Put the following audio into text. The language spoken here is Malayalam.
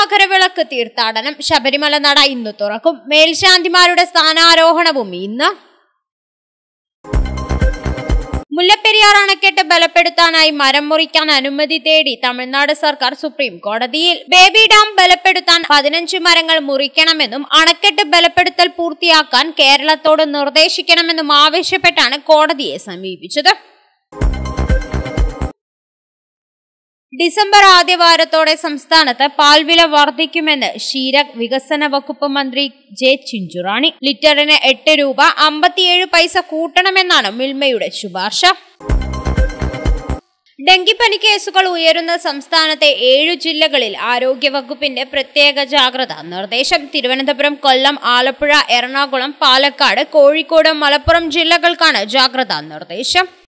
മകരവിളക്ക് തീർത്ഥാടനം ശബരിമല നട ഇന്ന് തുറക്കും മേൽശാന്തിമാരുടെ സ്ഥാനാരോഹണവും ഇന്ന് മുല്ലപ്പെരിയാർ അണക്കെട്ട് ബലപ്പെടുത്താനായി മരം മുറിക്കാൻ അനുമതി തേടി തമിഴ്നാട് സർക്കാർ സുപ്രീം കോടതിയിൽ ബേബി ഡാം ബലപ്പെടുത്താൻ പതിനഞ്ച് മരങ്ങൾ മുറിക്കണമെന്നും അണക്കെട്ട് ബലപ്പെടുത്തൽ പൂർത്തിയാക്കാൻ കേരളത്തോട് നിർദ്ദേശിക്കണമെന്നും ആവശ്യപ്പെട്ടാണ് കോടതിയെ സമീപിച്ചത് ഡിസംബർ ആദ്യവാരത്തോടെ സംസ്ഥാനത്ത് പാൽവില വർദ്ധിക്കുമെന്ന് ക്ഷീര വികസന വകുപ്പ് മന്ത്രി ജെ ചിഞ്ചുറാണി ലിറ്ററിന് എട്ട് രൂപ അമ്പത്തിയേഴ് പൈസ കൂട്ടണമെന്നാണ് മിൽമയുടെ ശുപാർശ ഡെങ്കിപ്പനി കേസുകൾ ഉയരുന്ന സംസ്ഥാനത്തെ ഏഴു ജില്ലകളിൽ ആരോഗ്യവകുപ്പിന്റെ പ്രത്യേക ജാഗ്രതാ നിർദ്ദേശം തിരുവനന്തപുരം കൊല്ലം ആലപ്പുഴ എറണാകുളം പാലക്കാട് കോഴിക്കോട് മലപ്പുറം ജില്ലകൾക്കാണ് ജാഗ്രതാ നിർദ്ദേശം